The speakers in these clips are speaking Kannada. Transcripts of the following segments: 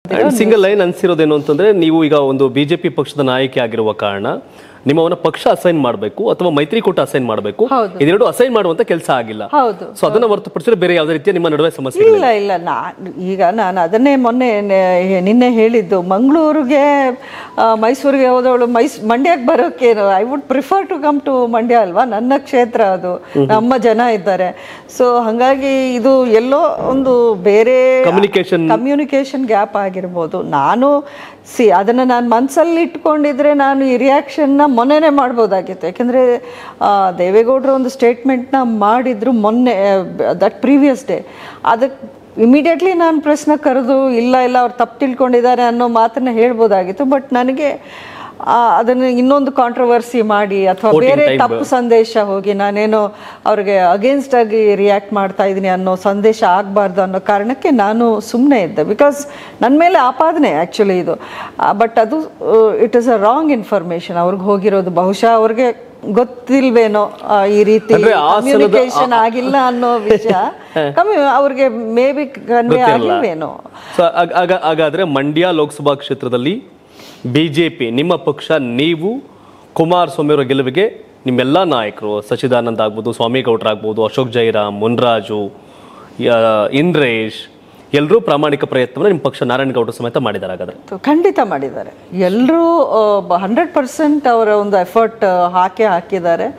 ಸಿಂಗಲ್ ಲೈನ್ ಅನ್ಸಿರೋದೇನು ಅಂತಂದ್ರೆ ನೀವು ಈಗ ಒಂದು ಬಿಜೆಪಿ ಪಕ್ಷದ ನಾಯಕಿ ಆಗಿರುವ ಕಾರಣ ನಿಮ್ಮವನ್ನ ಪಕ್ಷ ಅಸೈನ್ ಮಾಡಬೇಕು ಅಥವಾ ಮೈತ್ರಿಕೂಟ ಅಸೈನ್ ಮಾಡಬೇಕು ಹೌದು. ಇದೆರಡು ಅಸೈನ್ ಮಾಡುವಂತ ಕೆಲಸ ಆಗಿಲ್ಲ ಹೌದು ಸೊ ಅದನ್ನ ಹೊರತುಪಡಿಸಿದ್ರೆ ಬೇರೆ ಯಾವುದೇ ರೀತಿಯ ನಿಮ್ಮ ನಡುವೆ ಸಮಸ್ಯೆ ಇಲ್ಲ ಇಲ್ಲ ಇಲ್ಲ ನಾ ಈಗ ನಾನು ಅದನ್ನೇ ಮೊನ್ನೆ ನೆ- ನಿನ್ನೆ ಹೇಳಿದ್ದು ಮಂಗಳೂರಿಗೆ ಮೈಸೂರಿಗೆ ಹೋದವಳು ಮೈಸ್ ಮಂಡ್ಯಕ್ಕೆ ಬರೋಕ್ಕೇನು I would prefer to come to Mandya ಅಲ್ವಾ ನನ್ನ ಕ್ಷೇತ್ರ ಅದು ನಮ್ಮ ಜನ ಇದ್ದಾರೆ ಸೊ ಹಾಗಾಗಿ ಇದು ಎಲ್ಲೋ ಒಂದು ಬೇರೆ Communication- ಕಮ್ಯುನಿಕೇಶನ್ ಗ್ಯಾಪ್ ಆಗಿರ್ಬೋದು ನಾನು ಸಿ ಅದನ್ನು ನಾನು ಮನಸ್ಸಲ್ಲಿ ಇಟ್ಕೊಂಡಿದ್ರೆ ನಾನು ಈ ರಿಯಾಕ್ಷನ್ನ ಮೊನ್ನೆನೇ ಮಾಡ್ಬೋದಾಗಿತ್ತು ಯಾಕೆಂದರೆ ದೇವೇಗೌಡರು ಒಂದು ಸ್ಟೇಟ್ಮೆಂಟ್ನ ಮಾಡಿದ್ರು ಮೊನ್ನೆ ದಟ್ ಪ್ರೀವಿಯಸ್ ಡೇ ಅದಕ್ಕೆ ಇಮಿಡಿಯೇಟ್ಲಿ ನಾನು ಪ್ರಶ್ನೆ ಕರೆದು ಇಲ್ಲ ಇಲ್ಲ ಅವ್ರು ತಪ್ಪು ತಿಳ್ಕೊಂಡಿದ್ದಾರೆ ಅನ್ನೋ ಮಾತನ್ನ ಹೇಳ್ಬೋದಾಗಿತ್ತು ಬಟ್ ನನಗೆ ಆ, ಅದನ್ನು ಇನ್ನೊಂದು ಕಾಂಟ್ರವರ್ಸಿ ಮಾಡಿ ಅಥವಾ ಬೇರೆ ತಪ್ಪು ಸಂದೇಶ ಹೋಗಿ ನಾನೇನೋ ಅವ್ರಿಗೆ ಅಗೇನ್ಸ್ಟ್ ಆಗಿ ರಿಯಾಕ್ಟ್ ಮಾಡ್ತಾ ಇದ್ದೀನಿ ಅನ್ನೋ ಸಂದೇಶ ಆಗಬಾರ್ದು ಅನ್ನೋ ಕಾರಣಕ್ಕೆ ನಾನು ಸುಮ್ಮನೆ ಇದ್ದೆ ಬಿಕಾಸ್ ನನ್ನ ಮೇಲೆ ಆಪಾದನೆ ಆ್ಯಕ್ಚುಲಿ ಇದು ಬಟ್ ಅದು it is a wrong information ಅವ್ರಿಗೆ ಹೋಗಿರೋದು ಬಹುಶಃ ಅವ್ರಿಗೆ ಗೊತ್ತಿಲ್ವೇನೋ ಆ, ಈ ರೀತಿ ಅಂದ್ರೆ ಆ ಸಲದ- ಕಮ್ಯುನಿಕೇಶನ್ ಆಗಿಲ್ಲ ಅನ್ನೋ ವಿಷಯ ಕಮ್ಮಿ ಅವ್ರಿಗೆ ಮೇ ಬಿ ಕನ್ವೆ ಆಗಿಲ್ವೇನೋ ಸೊ ಹಾಗಾದ್ರೆ ಮಂಡ್ಯ ಲೋಕಸಭಾ ಕ್ಷೇತ್ರದಲ್ಲಿ ಬಿಜೆಪಿ ನಿಮ್ಮ ಪಕ್ಷ ನೀವು ಕುಮಾರಸ್ವಾಮಿ ಅವರ ಗೆಲುವಿಗೆ ನಿಮ್ಮೆಲ್ಲ ನಾಯಕರು ಸಚಿದಾನಂದ್ ಆಗ್ಬೋದು ಸ್ವಾಮಿಗೌಡ್ರ ಆಗ್ಬೋದು ಅಶೋಕ್ ಜೈರಾಮ್ ಮುನ್ರಾಜು ಯ- ಇಂದ್ರೇಶ್ ಎಲ್ಲರೂ ಪ್ರಾಮಾಣಿಕ ಪ್ರಯತ್ನವನ್ನು ನಿಮ್ಮ ಪಕ್ಷ ನಾರಾಯಣಗೌಡರು ಸಮೇತ ಮಾಡಿದ್ದಾರೆ ಹಾಗಾದ್ರೆ ತು- ಖಂಡಿತ ಮಾಡಿದ್ದಾರೆ ಎಲ್ಲರೂ ಹಂಡ್ರೆಡ್ ಪರ್ಸೆಂಟ್ ಅವರ ಒಂದು ಎಫರ್ಟ್ ಹಾಕೇ ಹಾಕಿದ್ದಾರೆ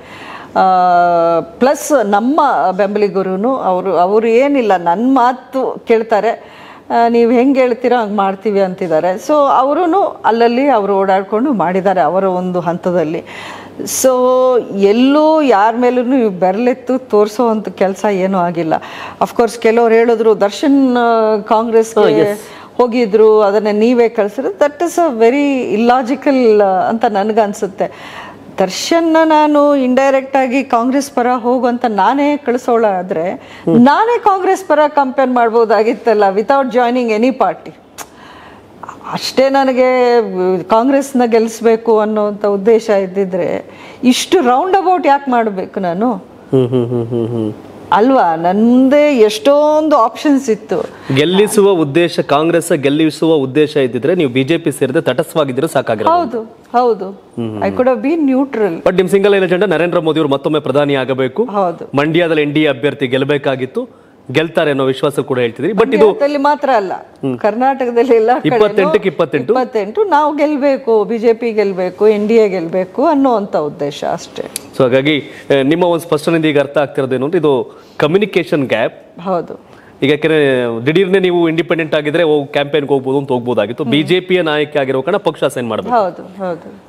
ಪ್ಲಸ್ ನಮ್ಮ ಬೆಂಬಲಿಗರು ಅವರು ಅವರು ಏನಿಲ್ಲ ನನ್ನ ಮಾತು ಕೇಳ್ತಾರೆ ನೀವು ಹೆಂಗೆ ಹೇಳ್ತೀರೋ ಹಂಗೆ ಮಾಡ್ತೀವಿ ಅಂತಿದ್ದಾರೆ ಸೊ ಅವರೂ ಅಲ್ಲಲ್ಲಿ ಅವರು ಓಡಾಡಿಕೊಂಡು ಮಾಡಿದ್ದಾರೆ ಅವರ ಒಂದು ಹಂತದಲ್ಲಿ ಸೊ ಎಲ್ಲೂ ಯಾರ ಮೇಲೂ ನೀವು ಬೆರಳೆತ್ತು ತೋರಿಸೋವಂಥ ಕೆಲಸ ಏನೂ ಆಗಿಲ್ಲ ಅಫ್ಕೋರ್ಸ್ ಕೆಲವ್ರು ಹೇಳಿದ್ರು ದರ್ಶನ್ ಕಾಂಗ್ರೆಸ್ಗೆ ಹೋಗಿದ್ರು ಅದನ್ನ ನೀವೇ ಕಳಿಸಿದ್ರು that is a very illogical ಅಂತ ನನಗನ್ಸುತ್ತೆ ದರ್ಶನ್ನ ನಾನು ಇಂಡೈರೆಕ್ಟ್ ಆಗಿ ಕಾಂಗ್ರೆಸ್ ಪರ ಹೋಗುವಂತ ನಾನೇ ಕಳಿಸೋಳಾದ್ರೆ ನಾನೇ ಕಾಂಗ್ರೆಸ್ ಪರ ಕಂಪೇರ್ ಮಾಡ್ಬೋದಾಗಿತ್ತಲ್ಲ ವಿತೌಟ್ ಜಾಯ್ನಿಂಗ್ ಎನಿ ಪಾರ್ಟಿ ಅಷ್ಟೇ ನನಗೆ ಕಾಂಗ್ರೆಸ್ನ ಗೆಲ್ಲಿಸ್ಬೇಕು ಅನ್ನೋಂಥ ಉದ್ದೇಶ ಇದ್ದಿದ್ರೆ ಇಷ್ಟು ರೌಂಡ್ ಅಬೌಟ್ ಯಾಕೆ ಮಾಡಬೇಕು ನಾನು ಹ್ಮ್ ಹ್ಮ್ ಹ್ಮ್ ಹ್ಮ್ ಹ್ಮ್ ಅಲ್ವಾ ನಂದೇ ಎಷ್ಟೊಂದು ಆಪ್ಷನ್ಸ್ ಇತ್ತು ಗೆಲ್ಲಿಸುವ ಉದ್ದೇಶ ಕಾಂಗ್ರೆಸ್ ಗೆಲ್ಲಿಸುವ ಉದ್ದೇಶ ಇದ್ದಿದ್ರೆ ನೀವು ಬಿಜೆಪಿ ಸೇರಿದ್ರೆ ತಟಸ್ಥವಾಗಿದ್ದರೆ ಸಾಕಾಗಿರೋದು ಹೌದು ಹೌದು I could have been neutral but ನಿಮ್ single line agenda Narendra Modi ಅವರು ಮತ್ತೊಮ್ಮೆ ಪ್ರಧಾನಿ ಆಗಬೇಕು ಹೌದು ಮಂಡ್ಯದಲ್ಲಿ ಎನ್ ಡಿ ಎ ಅಭ್ಯರ್ಥಿ ಗೆಲ್ಲಬೇಕಾಗಿತ್ತು ಗೆಲ್ತಾರೆ ಅನ್ನೋ ವಿಶ್ವಾಸ ಕೂಡ ಹೇಳ್ತಿದ್ರಿ ಬಟ್ ಇದು ಮಂಡ್ಯದಲ್ಲಿ ಮಾತ್ರ ಅಲ್ಲ ಕರ್ನಾಟಕದಲ್ಲಿ ಎಲ್ಲ ಕಡೆನೂ ಇಪ್ಪತ್ತೆಂಟಕ್ಕೆ ಇಪ್ಪತ್ತೆಂಟು ಇಪ್ಪತ್ತೆಂಟು ನಾವು ಗೆಲ್ಬೇಕು ಬಿಜೆಪಿ ಗೆಲ್ಬೇಕು ಎನ್ ಡಿ ಎ ಗೆಲ್ಬೇಕು ಅನ್ನುವಂಥ ಉದ್ದೇಶ ಅಷ್ಟೇ ಸೊ ಹಾಗಾಗಿ ಆ, ನಿಮ್ಮ ಒಂದು ಸ್ಪಷ್ಟನೆಯಿಂದ ಈಗ ಅರ್ಥ ಆಗ್ತಿರೋದೇನು ಅಂದ್ರೆ ಇದು ಕಮ್ಯುನಿಕೇಶನ್ ಗ್ಯಾಪ್ ಹೌದು ಈಗ ಯಾಕಂದ್ರೆ ದಿಢೀರ್ನೆ ನೀವು ಇಂಡಿಪೆಂಡೆಂಟ್ ಆಗಿದ್ರೆ ಹೋಗಿ ಕ್ಯಾಂಪೇನ್ಗೆ ಹೋಗ್ಬೋದು ಅಂತ ಹೋಗ್ಬೋದಾಗಿತ್ತು ಬಿಜೆಪಿಯ ನಾಯಕಿ ಆಗಿರೋ ಕಾರಣ ಪಕ್ಷ ಅಸೈನ್ ಮಾಡಬೇಕು ಹೌದು ಹೌದು